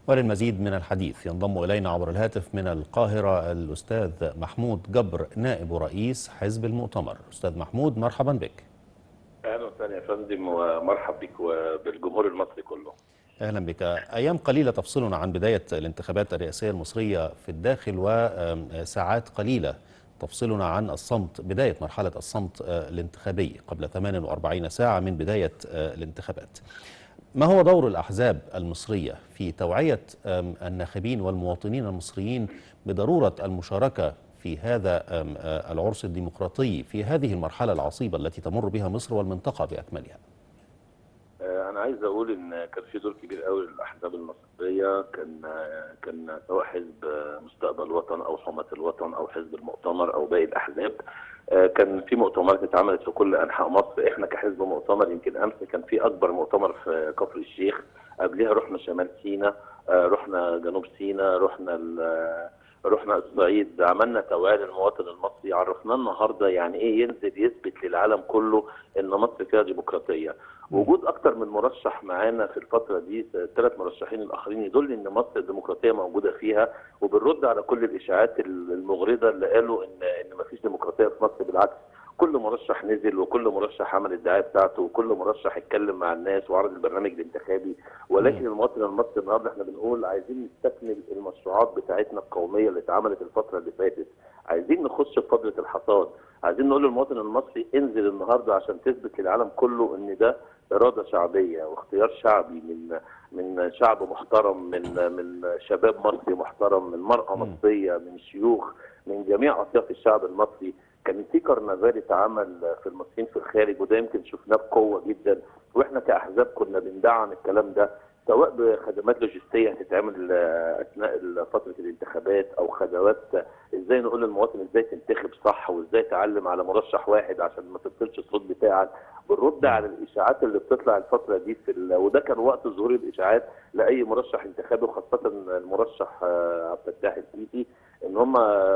وللمزيد من الحديث ينضم إلينا عبر الهاتف من القاهرة الأستاذ محمود جبر نائب رئيس حزب المؤتمر أستاذ محمود مرحبا بك اهلا وسهلا يا فندم ومرحب بك وبالجمهور المصري كله أهلا بك أيام قليلة تفصلنا عن بداية الانتخابات الرئاسية المصرية في الداخل وساعات قليلة تفصلنا عن الصمت بداية مرحلة الصمت الانتخابي قبل 48 ساعة من بداية الانتخابات ما هو دور الأحزاب المصرية في توعية الناخبين والمواطنين المصريين بضرورة المشاركة في هذا العرس الديمقراطي في هذه المرحلة العصيبة التي تمر بها مصر والمنطقة بأكملها انا عايز اقول ان كان في دور كبير قوي للاحزاب المصريه كان كان سواء حزب مستقبل الوطن او حماه الوطن او حزب المؤتمر او باقي الاحزاب كان في مؤتمرات اتعملت في كل انحاء مصر احنا كحزب مؤتمر يمكن امس كان في اكبر مؤتمر في كفر الشيخ قبلها رحنا شمال سيناء رحنا جنوب سيناء رحنا رحنا الصعيد عملنا توعيه للمواطن المصري عرفناه النهارده يعني ايه ينزل يثبت للعالم كله ان مصر فيها ديمقراطيه وجود اكتر من مرشح معانا في الفتره دي الثلاث مرشحين الاخرين يدل ان مصر الديمقراطيه موجوده فيها وبنرد على كل الاشاعات المغرضه اللي قالوا ان ان ما فيش ديمقراطيه في مصر بالعكس كل مرشح نزل وكل مرشح عمل الدعايه بتاعته وكل مرشح اتكلم مع الناس وعرض البرنامج الانتخابي ولكن المواطن المصري النهارده احنا بنقول عايزين نستكمل المشروعات بتاعتنا القوميه اللي اتعملت الفتره اللي فاتت عايزين نخش في فتره الحصاد عايزين نقول للمواطن المصري انزل النهارده عشان تثبت للعالم كله ان ده اراده شعبيه واختيار شعبي من من شعب محترم من من شباب مصري محترم من مراه مصريه من شيوخ من جميع اطياف الشعب المصري كان في كرنفال اتعمل في المصريين في الخارج وده يمكن شفناه بقوه جدا واحنا كاحزاب كنا بندعم الكلام ده سواء بخدمات لوجستيه هتتعمل اثناء فتره الانتخابات او خدمات ازاي نقول للمواطن ازاي تنتخب صح وازاي تعلم على مرشح واحد عشان ما تبطلش الصوت بتاعك بنرد على الاشاعات اللي بتطلع الفتره دي في ال... وده كان وقت ظهور الاشاعات لاي مرشح انتخابي وخاصه المرشح عبد الفتاح السيسي ان هم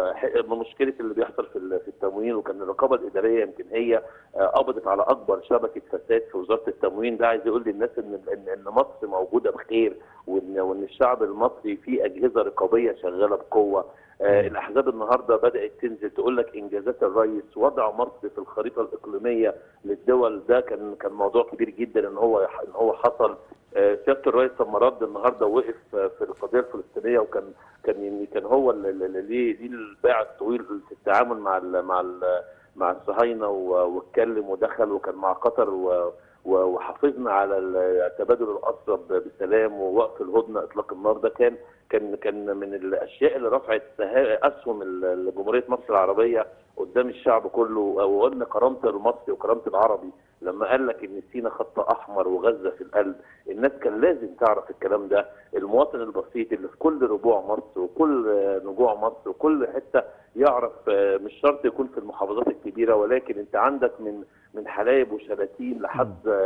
مشكله اللي بيحصل في في التموين وكان الرقابه الاداريه يمكن هي قبضت على اكبر شبكه فساد في وزاره التموين ده عايز يقول للناس ان ان, إن مصر موجوده بخير وان وان الشعب المصري فيه اجهزه رقابيه شغاله بقوه آه الاحزاب النهارده بدات تنزل تقول لك انجازات الرئيس وضع مصر في الخريطه الاقليميه للدول ده كان كان موضوع كبير جدا ان هو ان هو حصل آه سياده الرئيس لما رد النهارده وقف في القضيه الفلسطينيه وكان كان كان هو اللي ليه ليه الباع الطويل في التعامل مع ال مع ال مع الصهاينه واتكلم ودخل وكان مع قطر و وحافظنا على تبادل الاسرى بسلام ووقف الهدنه اطلاق النار ده كان كان كان من الاشياء اللي رفعت اسهم جمهوريه مصر العربيه قدام الشعب كله وقلنا كرامه المصري وكرامه العربي لما قال لك ان سينا خط احمر وغزه في القلب الناس كان لازم تعرف الكلام ده المواطن البسيط اللي في كل ربوع مصر وكل نجوع مصر وكل حته يعرف مش شرط يكون في المحافظات الكبيره ولكن انت عندك من من حلايب وشلاتين لحد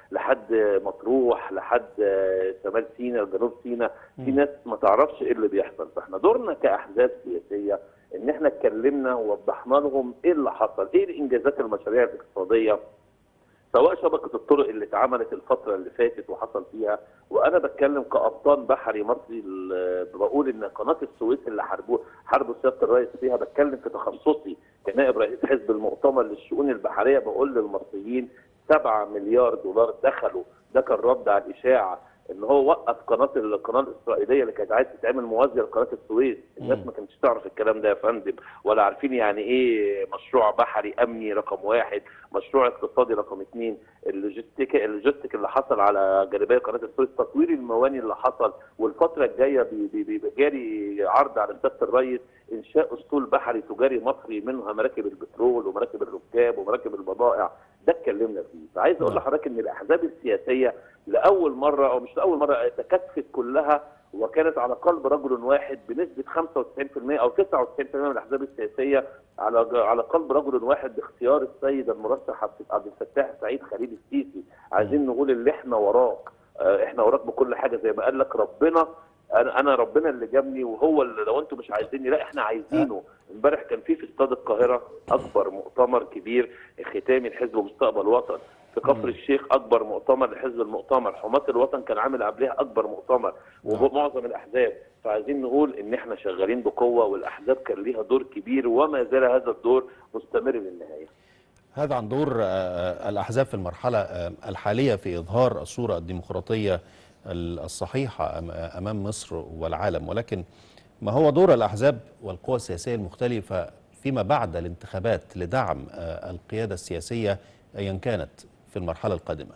لحد مطروح لحد شمال سيناء جنوب سيناء في ناس ما تعرفش ايه اللي بيحصل فاحنا دورنا كاحزاب سياسيه ان احنا اتكلمنا ووضحنا لهم ايه اللي حصل ايه الانجازات المشاريع الاقتصاديه سواء شبكه الطرق اللي اتعملت الفتره اللي فاتت وحصل فيها وانا بتكلم كابطال بحري مصري بقول ان قناه السويس اللي حاربوه حاربوا سياده الرئيس فيها بتكلم في تخصصي كنائب رئيس حزب المؤتمر للشؤون البحريه بقول للمصريين 7 مليار دولار دخلوا ده كان رد على الاشاعه ان هو وقف قناه القناه الاسرائيليه اللي كانت عايزه تتعمل موازيه لقناه السويس، الناس ما كانتش تعرف الكلام ده يا فندم ولا عارفين يعني ايه مشروع بحري امني رقم واحد، مشروع اقتصادي رقم اثنين، اللوجيستيك اللوجيستيك اللي حصل على جانبيه قناه السويس، تطوير المواني اللي حصل والفتره الجايه بيبقى جاري عرض على سياده الرئيس انشاء اسطول بحري تجاري مصري منها مراكب البترول ومراكب الركاب ومراكب البضائع ده اتكلمنا فيه فعايز اقول لحضرتك ان الاحزاب السياسيه لاول مره او مش لاول مره تكاتفت كلها وكانت على قلب رجل واحد بنسبه 95% او 99% من الاحزاب السياسيه على على قلب رجل واحد باختيار السيد المرشح عبد الفتاح سعيد خليل السيسي عايزين نقول اللي احنا وراك احنا وراك بكل حاجه زي ما قال لك ربنا انا انا ربنا اللي جابني وهو اللي لو انتم مش عايزيني لا احنا عايزينه امبارح كان في في استاد القاهره اكبر مؤتمر كبير ختامي الحزب مستقبل وطن في كفر الشيخ اكبر مؤتمر لحزب المؤتمر حماة الوطن كان عامل قبلها اكبر مؤتمر ومعظم الاحزاب فعايزين نقول ان احنا شغالين بقوه والاحزاب كان ليها دور كبير وما زال هذا الدور مستمر للنهايه هذا عن دور آه، الأحزاب في المرحلة آه، الحالية في إظهار الصورة الديمقراطية الصحيحة أم- أمام مصر والعالم ولكن ما هو دور الأحزاب والقوى السياسية المختلفة فيما بعد الانتخابات لدعم آه، القيادة السياسية أيا كانت في المرحلة القادمة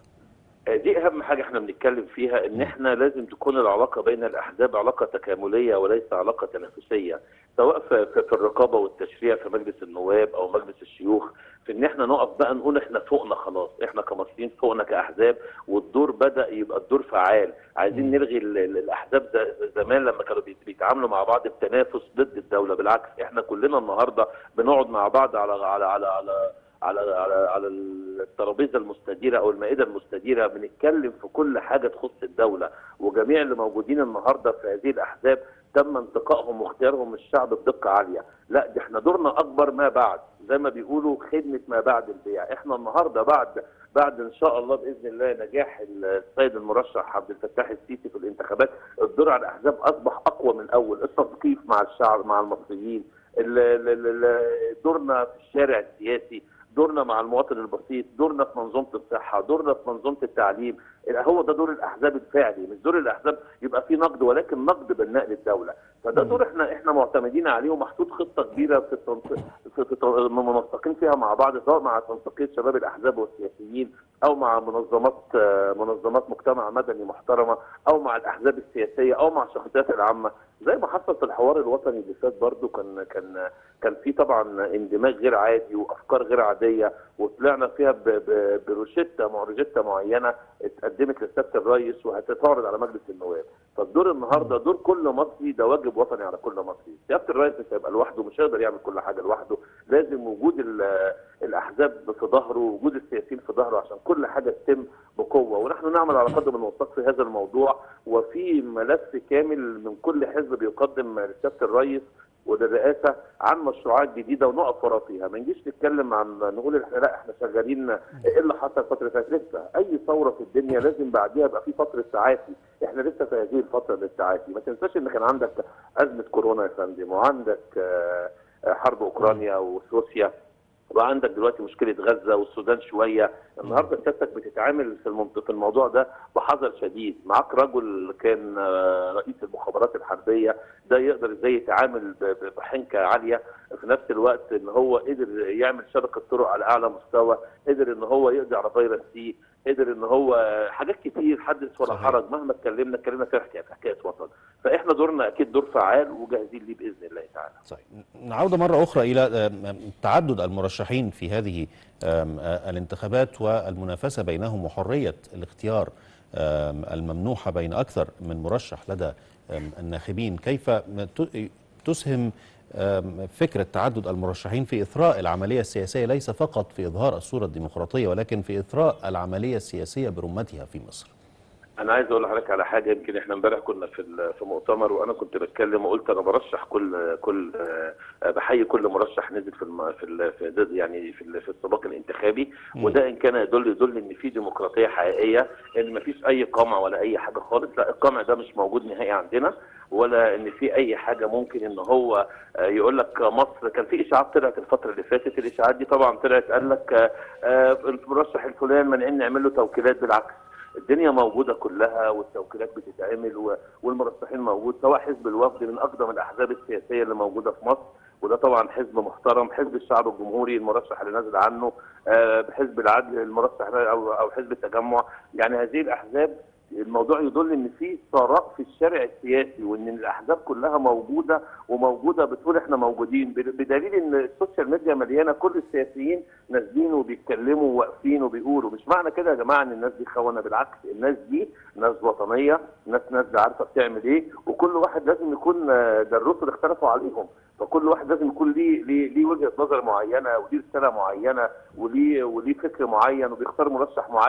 دي اهم حاجه احنا بنتكلم فيها ان احنا لازم تكون العلاقه بين الاحزاب علاقه تكامليه وليس علاقه تنافسيه سواء في, في, في الرقابه والتشريع في مجلس النواب او مجلس الشيوخ في ان احنا نقف بقى نقول احنا فوقنا خلاص احنا كمصريين فوقنا كاحزاب والدور بدا يبقى الدور فعال عايزين نلغي ال- ال- الاحزاب ز- زمان لما كانوا بيت- بيتعاملوا مع بعض بتنافس ضد الدوله بالعكس احنا كلنا النهارده بنقعد مع بعض على على على على على على على الترابيزه المستديره او المائده المستديره بنتكلم في كل حاجه تخص الدوله وجميع اللي موجودين النهارده في هذه الاحزاب تم انتقائهم واختيارهم من الشعب بدقه عاليه، لا ده احنا دورنا اكبر ما بعد زي ما بيقولوا خدمه ما بعد البيع، احنا النهارده بعد بعد ان شاء الله باذن الله نجاح السيد المرشح عبد الفتاح السيسي في الانتخابات الدور على الاحزاب اصبح اقوى من الاول، التثقيف مع الشعب مع المصريين، ال- ال- ال- ال- دورنا في الشارع السياسي دورنا مع المواطن البسيط دورنا في منظومه الصحه دورنا في منظومه التعليم هو ده دور الاحزاب الفعلي مش دور الاحزاب يبقى في نقد ولكن نقد بناء للدوله فده دور احنا احنا معتمدين عليه ومحطوط خطه كبيره في التنسيق في في- منسقين فيها مع بعض سواء مع تنسيقيه شباب الاحزاب والسياسيين او مع منظمات آه، منظمات مجتمع مدني محترمه او مع الاحزاب السياسيه او مع الشخصيات العامه زي ما حصل في الحوار الوطني اللي فات برضه كان كان كان في طبعا اندماج غير عادي وافكار غير عاديه وطلعنا فيها ب- ب- بروشته روشته معينه اتقدمت لسياده الرئيس وهتتعرض على مجلس النواب فالدور النهارده دور كل مصري ده واجب وطني على كل مصري سياده الرئيس مش هيبقى لوحده مش هيقدر يعمل كل حاجه لوحده لازم وجود ال- الاحزاب في ظهره ووجود السياسيين في ظهره عشان كل حاجه تتم بقوه ونحن نعمل على قدم الموثق في هذا الموضوع وفي ملف كامل من كل حزب بيقدم لسياده الرئيس وللرئاسه عن مشروعات جديده ونقف ورا فيها ما نجيش نتكلم عن نقول احنا لا احنا شغالين ايه اللي حصل الفتره اللي فاتت لسه اي ثوره في الدنيا لازم بعديها يبقى في فتره تعافي احنا لسه في هذه الفتره للتعافي ما تنساش ان كان عندك ازمه كورونا يا فندم وعندك آه، آه، حرب اوكرانيا وروسيا وعندك دلوقتي مشكله غزه والسودان شويه النهارده سيادتك بتتعامل في المنطقه في الموضوع ده بحذر شديد معاك رجل كان آه، رئيس المخابرات الحربيه ده يقدر ازاي يتعامل ب- ب- بحنكه عاليه في نفس الوقت ان هو قدر يعمل شبكه طرق على اعلى مستوى قدر ان هو يقضي على فيروس سي قدر ان هو حاجات كتير حدث ولا صحيح. حرج مهما اتكلمنا اتكلمنا فيها حكايه حكايه وطن فاحنا دورنا اكيد دور فعال وجاهزين ليه باذن الله تعالى صحيح نعود مرة أخرى إلى آم، تعدد المرشحين في هذه آم، آه، الانتخابات والمنافسة بينهم وحرية الاختيار آم، الممنوحة بين أكثر من مرشح لدى آم، الناخبين كيف ت- تسهم آم، فكرة تعدد المرشحين في إثراء العملية السياسية ليس فقط في إظهار الصورة الديمقراطية ولكن في إثراء العملية السياسية برمتها في مصر انا عايز اقول لحضرتك على حاجه يمكن احنا امبارح كنا في ال- في مؤتمر وانا كنت بتكلم وقلت انا برشح كل كل آه، بحيي كل مرشح نزل في الم في ال في ضد- يعني في ال- في السباق الانتخابي وده ان كان يدل يدل ان في ديمقراطيه حقيقيه ان مفيش اي قمع ولا اي حاجه خالص لا القمع ده مش موجود نهائي عندنا ولا ان في اي حاجه ممكن ان هو آه، يقول لك مصر كان في اشاعات طلعت الفتره اللي فاتت الاشاعات دي طبعا طلعت قال لك آه، آه، المرشح الفلاني مانعين نعمل له توكيلات بالعكس الدنيا موجوده كلها والتوكيلات بتتعمل و- والمرشحين موجود سواء حزب الوفد من اقدم الاحزاب السياسيه اللي موجوده في مصر وده طبعا حزب محترم حزب الشعب الجمهوري المرشح اللي نازل عنه آه، حزب العدل المرشح او او حزب التجمع يعني هذه الاحزاب الموضوع يدل ان في ثراء في الشارع السياسي وان الاحزاب كلها موجوده وموجوده بتقول احنا موجودين بد- بدليل ان السوشيال ميديا مليانه كل السياسيين نازلين وبيتكلموا وواقفين وبيقولوا مش معنى كده يا جماعه ان الناس دي خونه بالعكس الناس دي ناس وطنيه ناس نازله عارفه بتعمل ايه وكل واحد لازم يكون آه، ده الرسل اختلفوا عليهم فكل واحد لازم يكون ليه ليه ليه وجهه نظر معينه وليه رساله معينه وليه وليه فكر معين وبيختار مرشح معين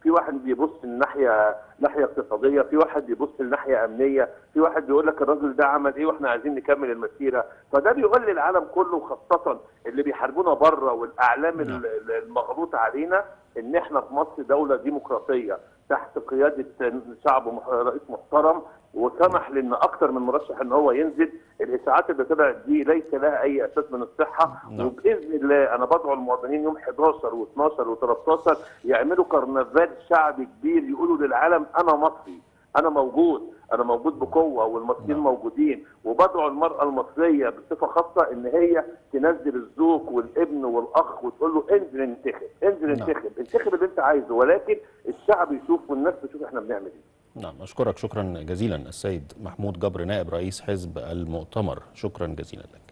في واحد بيبص الناحيه ناحيه اقتصاديه في واحد بيبص الناحيه امنيه في واحد بيقول لك الراجل ده عمل ايه واحنا عايزين نكمل المسيره فده بيقول للعالم كله خاصه اللي بيحاربونا بره والاعلام نعم. ال- المغلوط علينا ان احنا في مصر دوله ديمقراطيه تحت قياده شعب مح- رئيس محترم وسمح لان اكثر من مرشح ان هو ينزل الاشاعات اللي طلعت دي ليس لها اي اساس من الصحه نعم. وباذن الله انا بدعو المواطنين يوم 11 و12 و13 يعملوا كرنفال شعبي كبير يقولوا للعالم انا مصري انا موجود انا موجود بقوه والمصريين نعم. موجودين وبدعو المراه المصريه بصفه خاصه ان هي تنزل الزوج والابن والاخ وتقول له انزل انتخب انزل نعم. انتخب انتخب اللي انت عايزه ولكن الشعب يشوف والناس تشوف احنا بنعمل ايه نعم أشكرك شكرا جزيلا السيد محمود جبر نائب رئيس حزب المؤتمر شكرا جزيلا لك